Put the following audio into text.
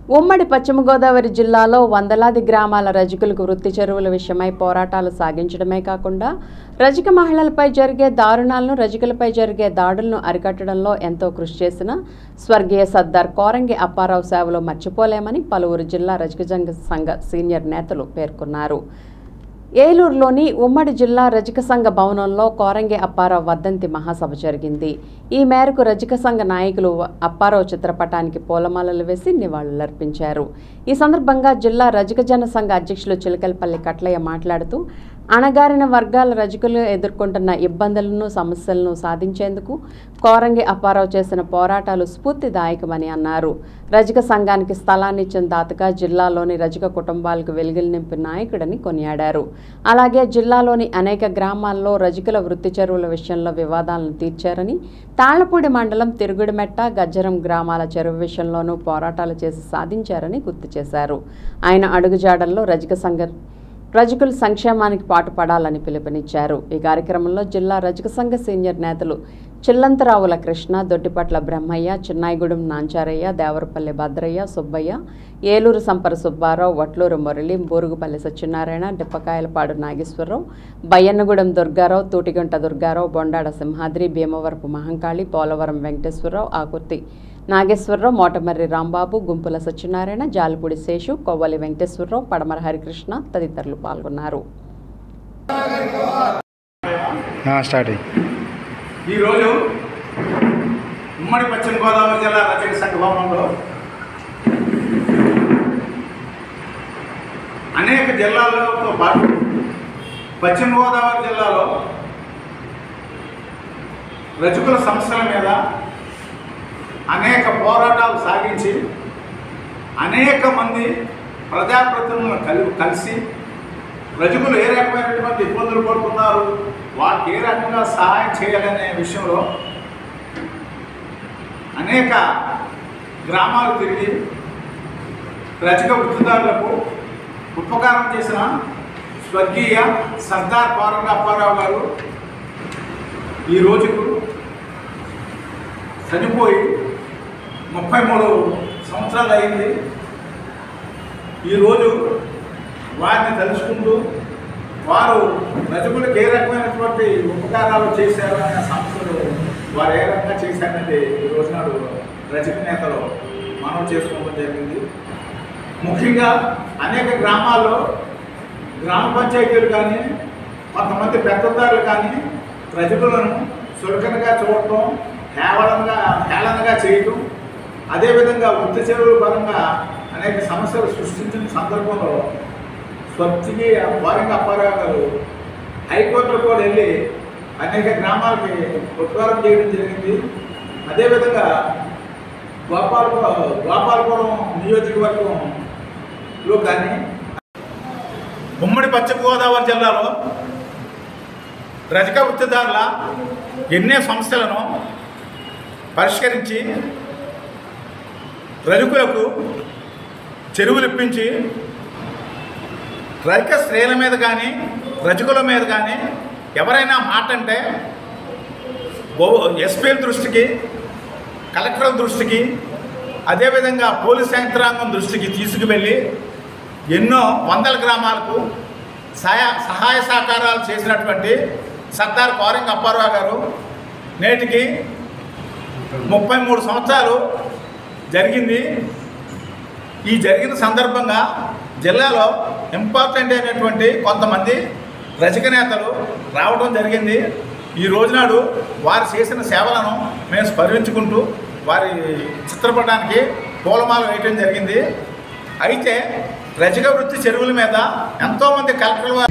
ఉమ్మడి పశ్చిమ గోదావరి జిల్లాలో వందలాది గ్రామాల రజకులకు వృత్తి చెరువుల విషయమై పోరాటాలు సాగించడమే కాకుండా రజక మహిళలపై జరిగే దారుణాలను రజకులపై జరిగే దాడులను అరికట్టడంలో ఎంతో కృషి చేసిన స్వర్గీయ సర్దార్ కోరంగి అప్పారావు సేవలు మర్చిపోలేమని పలువురు జిల్లా రజక జంగ సంఘ సీనియర్ నేతలు పేర్కొన్నారు ఏలూరులోని ఉమ్మడి జిల్లా రజక సంఘ భవనంలో కోరంగి అప్పారావు వర్ధంతి మహాసభ జరిగింది ఈ మేరకు రజక సంఘ నాయకులు అప్పారావు చిత్రపటానికి పూలమాలలు వేసి నివాళులర్పించారు ఈ సందర్భంగా జిల్లా రజక జన సంఘ అధ్యక్షులు చిలకలపల్లి కట్లయ్య మాట్లాడుతూ అణగారిన వర్గాల రజకులు ఎదుర్కొంటున్న ఇబ్బందులను సమస్యలను సాధించేందుకు కోరంగి అప్పారావు చేసిన పోరాటాలు స్ఫూర్తిదాయకమని అన్నారు రజక సంఘానికి స్థలాన్ని ఇచ్చిన దాతగా జిల్లాలోని రజక కుటుంబాలకు వెలుగులు నింపిన నాయకుడని కొనియాడారు అలాగే జిల్లాలోని అనేక గ్రామాల్లో రజకుల వృత్తి చెరువుల విషయంలో వివాదాలను తీర్చారని తాళ్లపూడి మండలం తిరుగుడుమెట్ట గజ్జరం గ్రామాల చెరువు విషయంలోనూ పోరాటాలు చేసి సాధించారని గుర్తు చేశారు ఆయన అడుగుజాడల్లో రజక సంఘ రజకుల సంక్షేమానికి పాటుపడాలని పిలుపునిచ్చారు ఈ కార్యక్రమంలో జిల్లా రజక సంఘ సీనియర్ నేతలు చిల్లంతరావుల కృష్ణ దొడ్డిపట్ల బ్రహ్మయ్య చిన్నాయిగూడెం నాంచారయ్య దేవరపల్లి భద్రయ్య సుబ్బయ్య ఏలూరు సంపర సుబ్బారావు వట్లూరు మురళి బూరుగుపల్లి సత్యనారాయణ డిప్పకాయలపాడు నాగేశ్వరరావు బయ్యన్నగూడెం దుర్గారావు తూటిగుంట దుర్గారావు బొండాడ సింహాద్రి భీమవరపు మహంకాళి పోలవరం వెంకటేశ్వరరావు ఆకుర్తి నాగేశ్వరరావు మోటమర్రి రాంబాబు గుంపుల సత్యనారాయణ జాలిపూడి శేషు కొవ్వలి వెంకటేశ్వరరావు పడమర హరికృష్ణ తదితరులు పాల్గొన్నారు స్టార్ట్ అయ్యి ఈరోజు ఉమ్మడి పశ్చిమ గోదావరి జిల్లా రచక సంఘ భవనంలో అనేక జిల్లాలతో పాటు పశ్చిమ గోదావరి జిల్లాలో రజకుల సమస్యల మీద అనేక పోరాటాలు సాగించి అనేక మంది ప్రజాప్రతినిధులను కలి కలిసి రజకులు ఏ రకమైనటువంటి ఇబ్బందులు పడుతున్నారు వారికి ఏ రకంగా సహాయం చేయాలనే విషయంలో అనేక గ్రామాలు తిరిగి రజక వృత్తిదారులకు ఉపకారం చేసిన స్వర్గీయ సర్దార్ కోరంగ అప్పారావు గారు ఈ రోజుకు చనిపోయి ముప్పై మూడు సంవత్సరాలు అయింది ఈరోజు వారిని తలుచుకుంటూ వారు రజకులకు ఏ రకమైనటువంటి ఉపకారాలు చేశారు అనే సమస్యలు వారు ఏ రకంగా చేశారనేది ఈ రోజు నాడు రజక నేతలు మనం చేసుకోవడం జరిగింది ముఖ్యంగా అనేక గ్రామాల్లో గ్రామ పంచాయతీలు కానీ కొంతమంది పెద్దదారులు కానీ రజకులను చులకనగా చూడటం హేవలంగా హేళనగా చేయటం అదేవిధంగా వృత్తి చెరువుల పరంగా అనేక సమస్యలు సృష్టించిన సందర్భంలో స్వచ్ఛకి వారంగా అప్పారావు గారు హైకోర్టులో కూడా వెళ్ళి అనేక గ్రామాలకి ఉద్గారం చేయడం జరిగింది అదేవిధంగా గోపాలపురం గోపాలపురం నియోజకవర్గంలో కానీ ఉమ్మడి పశ్చిమ గోదావరి జిల్లాలో రజక వృత్తిదారుల ఎన్నో సమస్యలను పరిష్కరించి రజకులకు చెరువులు ఇప్పించి రజక స్త్రీల మీద కానీ రజకుల మీద కానీ ఎవరైనా మాట అంటే ఎస్పీల దృష్టికి కలెక్టర్ దృష్టికి అదేవిధంగా పోలీస్ యంత్రాంగం దృష్టికి తీసుకువెళ్ళి ఎన్నో వందల గ్రామాలకు సహాయ సహాయ సహకారాలు చేసినటువంటి సర్దార్ కోరంగ్ అప్పారావు గారు నేటికి ముప్పై మూడు సంవత్సరాలు జరిగింది ఈ జరిగిన సందర్భంగా జిల్లాలో ఇంపార్టెంట్ అయినటువంటి కొంతమంది రజక నేతలు రావడం జరిగింది ఈ రోజునాడు వారు చేసిన సేవలను మేము స్మరించుకుంటూ వారి చిత్రపటానికి పూలమాల వేయటం జరిగింది అయితే రజక వృత్తి చెరువుల మీద ఎంతోమంది కలెక్టర్ల వారు